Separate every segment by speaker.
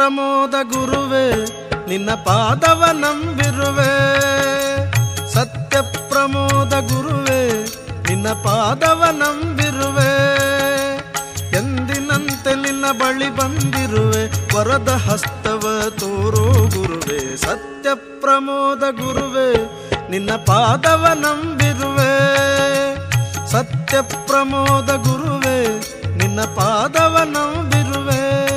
Speaker 1: ಪ್ರಮೋದ ಗುರುವೇ ನಿನ್ನ ಪಾದವ ನಂಬಿರುವೆ ಸತ್ಯ ಪ್ರಮೋದ ಗುರುವೇ ನಿನ್ನ ಪಾದವ ನಂಬಿರುವೆ ಎಂದಿನಂತೆ ನಿನ್ನ ಬಳಿ ಬಂದಿರುವೆ ವರದ ಹಸ್ತವ ತೋರೋ ಗುರುವೆ ಸತ್ಯ ಪ್ರಮೋದ ಗುರುವೆ ನಿನ್ನ ಪಾದವ ನಂಬಿರುವೆ ಸತ್ಯ ಪ್ರಮೋದ ಗುರುವೆ ನಿನ್ನ ಪಾದವ ನಂಬಿರುವೆ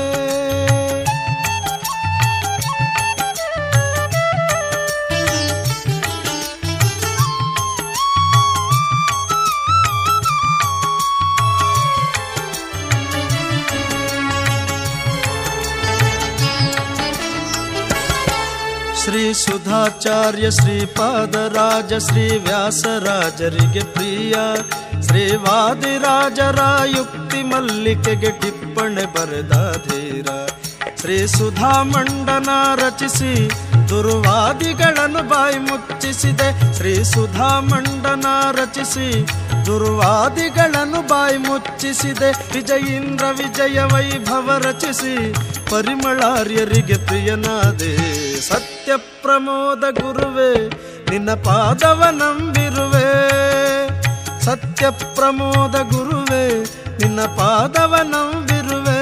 Speaker 1: ಶ್ರೀ ಸುಧಾಚಾರ್ಯ ಶ್ರೀಪಾದರಾಜ ಶ್ರೀ ವ್ಯಾಸರಾಜರಿಗೆ ಪ್ರಿಯ ಶ್ರೀ ವಾದಿರಾಜರ ಯುಕ್ತಿ ಮಲ್ಲಿಕೆಗೆ ಟಿಪ್ಪಣೆ ಬರೆದ ಧೀರ ಶ್ರೀ ಸುಧಾ ಮಂಡನ ರಚಿಸಿ ದುರ್ವಾದಿಗಳನ್ನು ಬಾಯಿ ಮುಚ್ಚಿಸಿದೆ ಶ್ರೀ ಸುಧಾ ಮಂಡನ ರಚಿಸಿ ದುರ್ವಾದಿಗಳನ್ನು ಬಾಯಿ ಮುಚ್ಚಿಸಿದೆ ವಿಜಯೀಂದ್ರ ವಿಜಯ ವೈಭವ ರಚಿಸಿ ಪರಿಮಳಾರ್ಯರಿಗೆ ಪ್ರಿಯನಾದೆ ಸತ್ಯ ಪ್ರಮೋದ ಗುರುವೆ ನಿನ್ನ ಪಾದವ ನಂಬಿರುವೆ ಸತ್ಯ ಪ್ರಮೋದ ಗುರುವೆ ನಿನ್ನ ಪಾದವ ನಂಬಿರುವೆ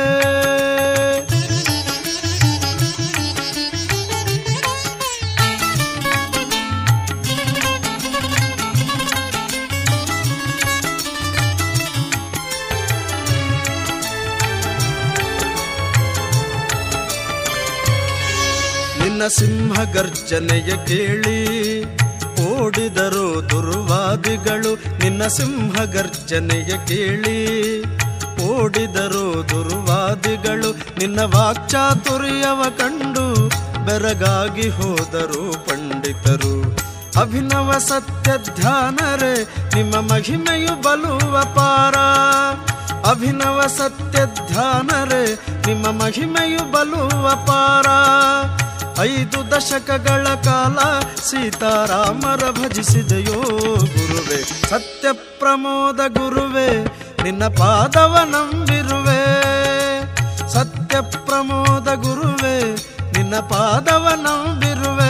Speaker 1: ನಿನ್ನ ಸಿಂಹ ಗರ್ಜನೆಯ ಕೇಳಿ ಓಡಿದರು ದುರ್ವಾದಿಗಳು ನಿನ್ನ ಸಿಂಹ ಗರ್ಜನೆಯ ಕೇಳಿ ಓಡಿದರು ದುರ್ವಾದಿಗಳು ನಿನ್ನ ವಾಕ್ಚಾತುರ್ಯವ ಕಂಡು ಬೆರಗಾಗಿ ಹೋದರು ಪಂಡಿತರು ಅಭಿನವ ಸತ್ಯ ಧ್ಯಾನರೇ ನಿಮ್ಮ ಮಹಿಮೆಯು ಬಲು ಅಪಾರ ಅಭಿನವ ಸತ್ಯ ಧ್ಯಾನರೇ ನಿಮ್ಮ ಮಹಿಮೆಯು ಬಲು ಅಪಾರ ಐದು ದಶಕಗಳ ಕಾಲ ಸೀತಾರಾಮರ ಭಜಿಸಿದೆಯೋ ಗುರುವೆ ಸತ್ಯ ಪ್ರಮೋದ ಗುರುವೆ ನಿನ್ನ ಪಾದವ ನಂಬಿರುವೆ ಸತ್ಯ ಪ್ರಮೋದ ಗುರುವೆ ನಿನ್ನ ಪಾದವ ನಂಬಿರುವೆ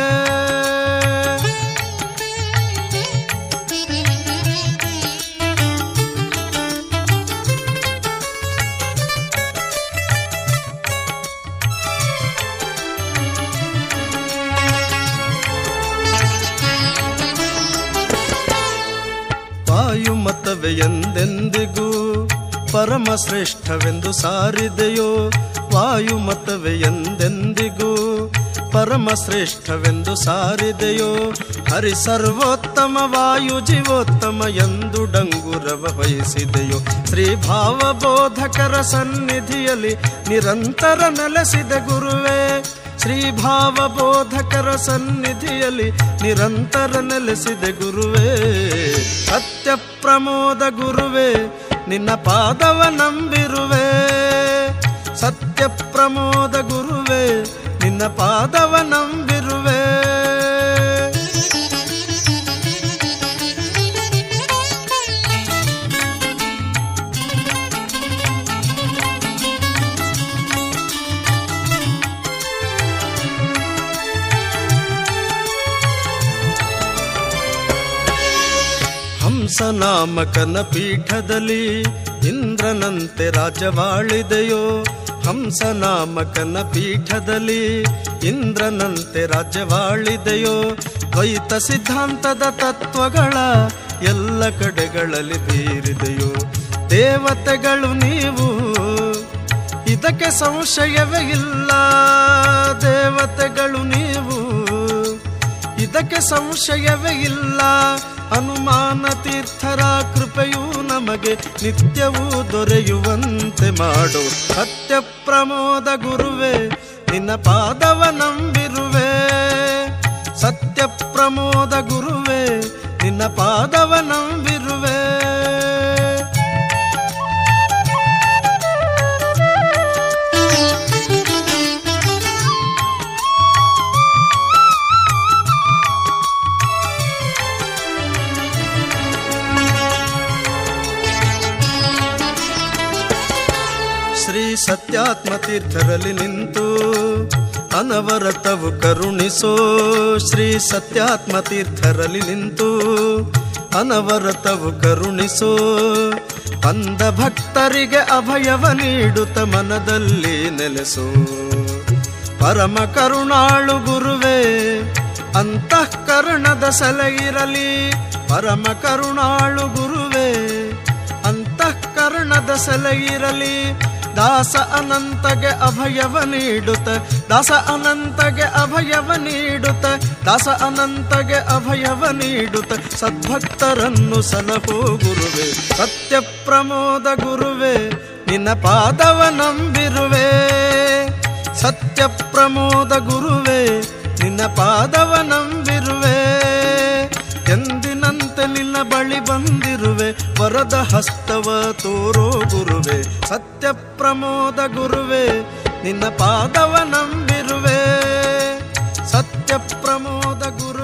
Speaker 1: ವಾಯುಮತವೇ ಎಂದೆಂದಿಗೂ ಪರಮ ಶ್ರೇಷ್ಠವೆಂದು ಸಾರಿದೆಯೋ ವಾಯುಮತವೇ ಎಂದೆಂದಿಗೂ ಪರಮ ಶ್ರೇಷ್ಠವೆಂದು ಸಾರಿದೆಯೋ ಹರಿ ಸರ್ವೋತ್ತಮ ವಾಯು ಜೀವೋತ್ತಮ ಎಂದು ಡಂಗುರವ ವಹಿಸಿದೆಯೋ ಶ್ರೀ ಭಾವಬೋಧಕರ ಸನ್ನಿಧಿಯಲ್ಲಿ ನಿರಂತರ ನೆಲೆಸಿದ ಗುರುವೇ ಶ್ರೀ ಭಾವಬೋಧಕರ ಸನ್ನಿಧಿಯಲ್ಲಿ ನಿರಂತರ ನೆಲೆಸಿದೆ ಗುರುವೇ ಸತ್ಯ ಪ್ರಮೋದ ಗುರುವೇ ನಿನ್ನ ಪಾದವ ನಂಬಿರುವೆ ಸತ್ಯ ಪ್ರಮೋದ ಗುರುವೇ ನಿನ್ನ ಪಾದವ ನಂಬಿರುವೆ ಹಂಸನಾಮಕನ ಪೀಠದಲ್ಲಿ ಇಂದ್ರನಂತೆ ರಾಜವಾಳಿದೆಯೋ ಹಂಸನಾಮಕನ ಪೀಠದಲ್ಲಿ ಇಂದ್ರನಂತೆ ರಾಜ್ಯವಾಳಿದೆಯೋ ದ್ವೈತ ಸಿದ್ಧಾಂತದ ತತ್ವಗಳ ಎಲ್ಲ ಕಡೆಗಳಲ್ಲಿ ಬೀರಿದೆಯೋ ದೇವತೆಗಳು ನೀವು ಇದಕ್ಕೆ ಸಂಶಯವೇ ಇಲ್ಲ ದೇವತೆಗಳು ನೀವು ಇದಕ್ಕೆ ಸಂಶಯವೇ ಇಲ್ಲ ಹನುಮಾನ ತೀರ್ಥರ ಕೃಪೆಯು ನಮಗೆ ನಿತ್ಯವೂ ದೊರೆಯುವಂತೆ ಮಾಡು ಸತ್ಯ ಪ್ರಮೋದ ಗುರುವೆ ನಿನ್ನ ಪಾದವ ನಂಬಿರುವೆ ಸತ್ಯ ಪ್ರಮೋದ ಗುರುವೆ ನಿನ್ನ ಪಾದವ ನಂಬಿರುವೆ ಶ್ರೀ ಸತ್ಯಾತ್ಮ ತೀರ್ಥರಲ್ಲಿ ನಿಂತು ಅನವರತವು ಕರುಣಿಸೋ ಶ್ರೀ ಸತ್ಯಾತ್ಮ ತೀರ್ಥರಲ್ಲಿ ನಿಂತು ಅನವರತವು ಕರುಣಿಸೋ ಅಂದ ಭಕ್ತರಿಗೆ ಅಭಯವ ನೀಡುತ್ತ ಮನದಲ್ಲಿ ನೆಲೆಸೋ ಪರಮ ಕರುಣಾಳು ಗುರುವೇ ಅಂತಃಕರಣದ ಸಲಗಿರಲಿ ಪರಮ ಕರುಣಾಳು ಗುರುವೇ ಅಂತಃಕರಣದ ಸಲಗಿರಲಿ ದಾಸ ಅನಂತಗೆ ಅಭಯವ ನೀಡುತ್ತ ದಾಸ ಅನಂತಗೆ ಅಭಯವ ನೀಡುತ್ತ ದಾಸ ಅನಂತಗೆ ಅಭಯವ ನೀಡುತ್ತ ಸದ್ಭಕ್ತರನ್ನು ಸಲಹೋ ಗುರುವೆ ಸತ್ಯ ಪ್ರಮೋದ ಗುರುವೆ ನಿನ್ನ ಪಾದವ ನಂಬಿರುವೆ ಸತ್ಯ ಪ್ರಮೋದ ಗುರುವೆ ನಿನ್ನ ಪಾದವ ನಂಬಿರುವೆ ಎಂದಿನಂತೆ ನಿನ್ನ ಬಳಿ ಬಂದಿರುವೆ ವರದ ಹಸ್ತವ ತೋರೋ ಗುರುವೆ ಸತ್ಯ ಪ್ರಮೋದ ಗುರುವೆ ನಿನ್ನ ಪಾದವ ನಂಬಿರುವೆ ಸತ್ಯ ಪ್ರಮೋದ ಗುರು